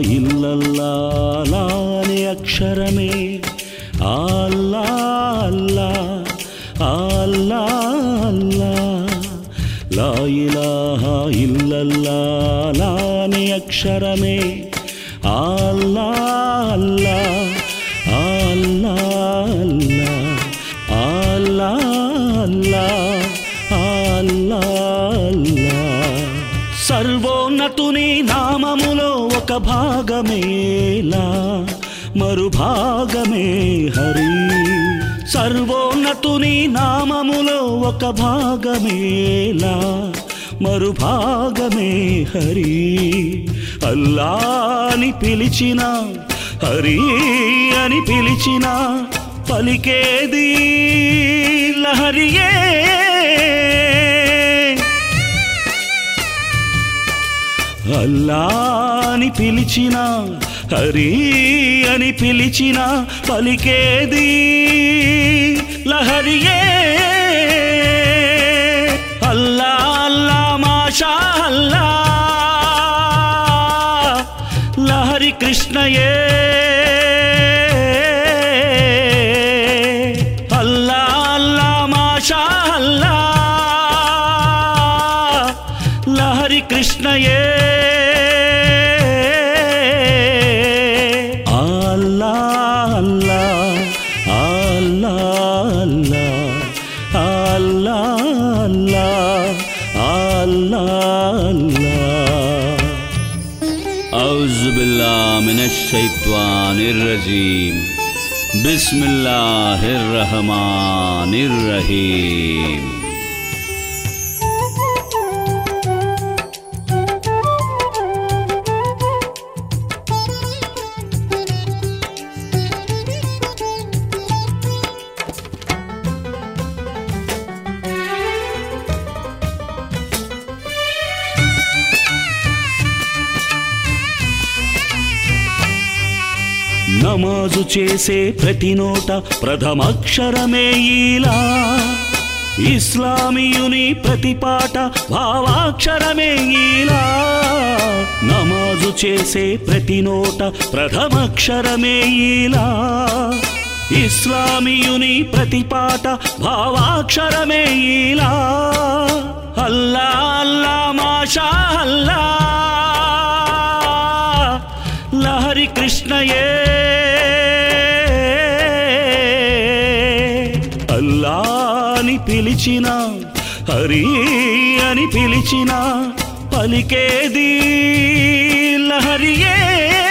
ఇల్లల్లా లా అనే అక్షరమే అల్లా Allah Allah అల్లా లా ఇలాహా ఇల్లల్లా లా అనే అక్షరమే అల్లా Allah Allah Allah Allah Allah Allah Allah సర్వోన్నతుని నామములో ఒక భాగమేలా మరు భాగమే హరి సర్వోన్నతుని నామములో ఒక భాగమేలా మరు భాగమే హరి అల్లా అని పిలిచిన హరి అని పిలిచిన పలికేది లహరియే అల్లా అని పిలిచిన హరి అని పిలిచిన పలికేది లహరియే అల్లా అల్లా మాషా అల్లా లహరి కృష్ణయే అల్లా అల్లా మాషా అల్లా లహరి కృష్ణయే Allah Allah Allah Allah Allah Allah Allah أعوذ بالله من الشيطان الرجيم بسم الله الرحمن الرحيم నమాజు చేసే ప్రతి నోట ప్రథమక్షరమే ఈలా ఇస్లామీయుని ప్రతి పాట భావాక్షరమే ఈలా నమాజు చేసే ప్రతి నోట ప్రథమక్షరమే ఈలా ఇస్లామీయుని ప్రతి పాట భావాక్షరమే ఈలా అల్లా అల్లా మాషా అల్లా లహరి కృష్ణయే అల్లా అని పిలిచిన హరి అని పిలిచిన పలికేది లహరియే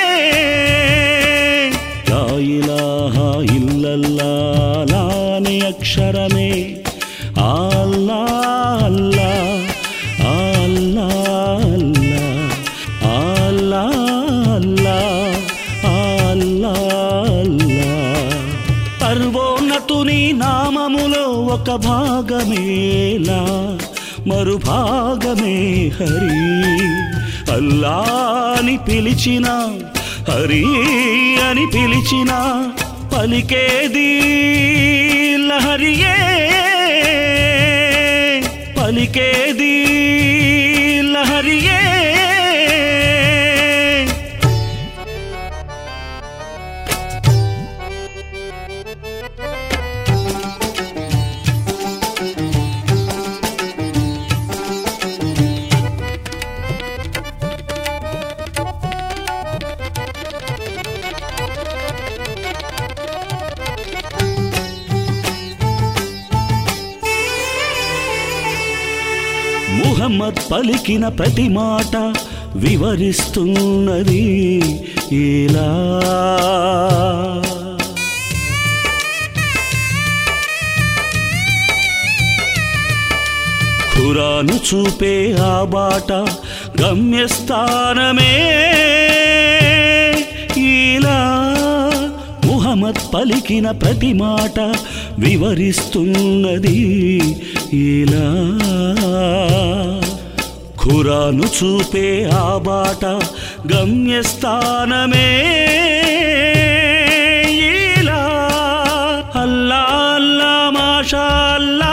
లా ఇలాహా ఇల్లల్లా లా అనే అక్షరమే అల్లా Allah Allah Allah Allah Allah Allah సర్వోన్నతుని నామములో ఒక భాగమేలా మరు భాగమే హరి అల్లా అని పిలిచిన హరి అని పిలిచిన పలికేది లహరియే పలికేది లహరియే ముహమ్మద్ పలికిన ప్రతి మాట వివరిస్తున్నది ఇలా ఖురాను చూపే ఆ బాట గమ్యస్థానమే ఇలా ముహమ్మద్ పలికిన ప్రతి మాట వివరిస్తున్నది ఇలా ఖురాను చూపే ఆ బాట గమ్యస్థానమే ఇలా అల్లా అల్లా మాషా అల్లా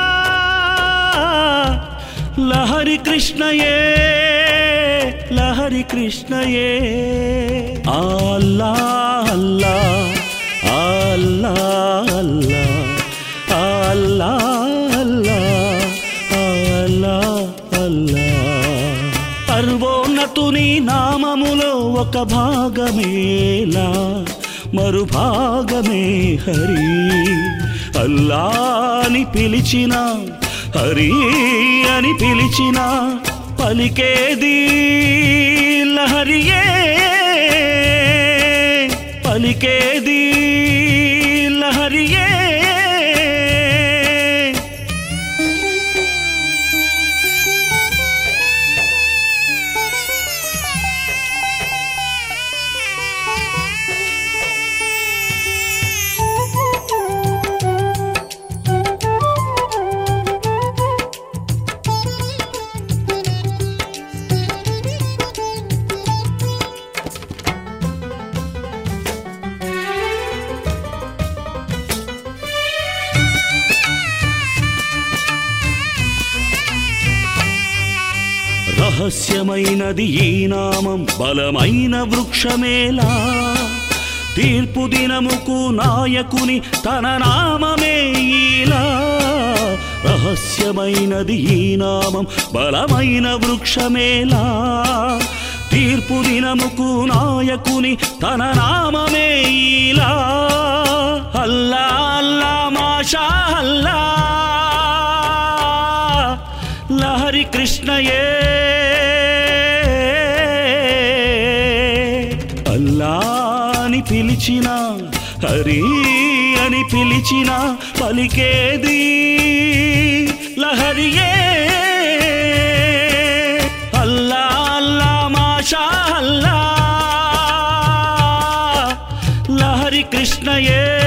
లహరి కృష్ణయే లహరి హరి కృష్ణయే Allah Allah Allah Allah Allah Allah Allah Allah సర్వోన్నతుని నామములో ఒక భాగమేలా మరు భాగమే హరి అల్లా అని పిలిచిన హరి అని పిలిచిన పలికేది లహరియే పలికేది లహరియే రహస్యమైనది ఈ నామం బలమైన వృక్షమేలా తీర్పు దినముకు నాయకుని తన నామమే ఈలా రహస్యమైనది ఈ నామం బలమైన వృక్షమేలా తీర్పు దినముకు నాయకుని తన నామమే ఈలా అల్లా అల్లా మాషా అల్లా లహరి కృష్ణయే అల్లా అని పిలిచిన హరి అని పిలిచిన పలికేది లహరియే అల్లా అల్లా మాషా అల్లా లహరి కృష్ణయే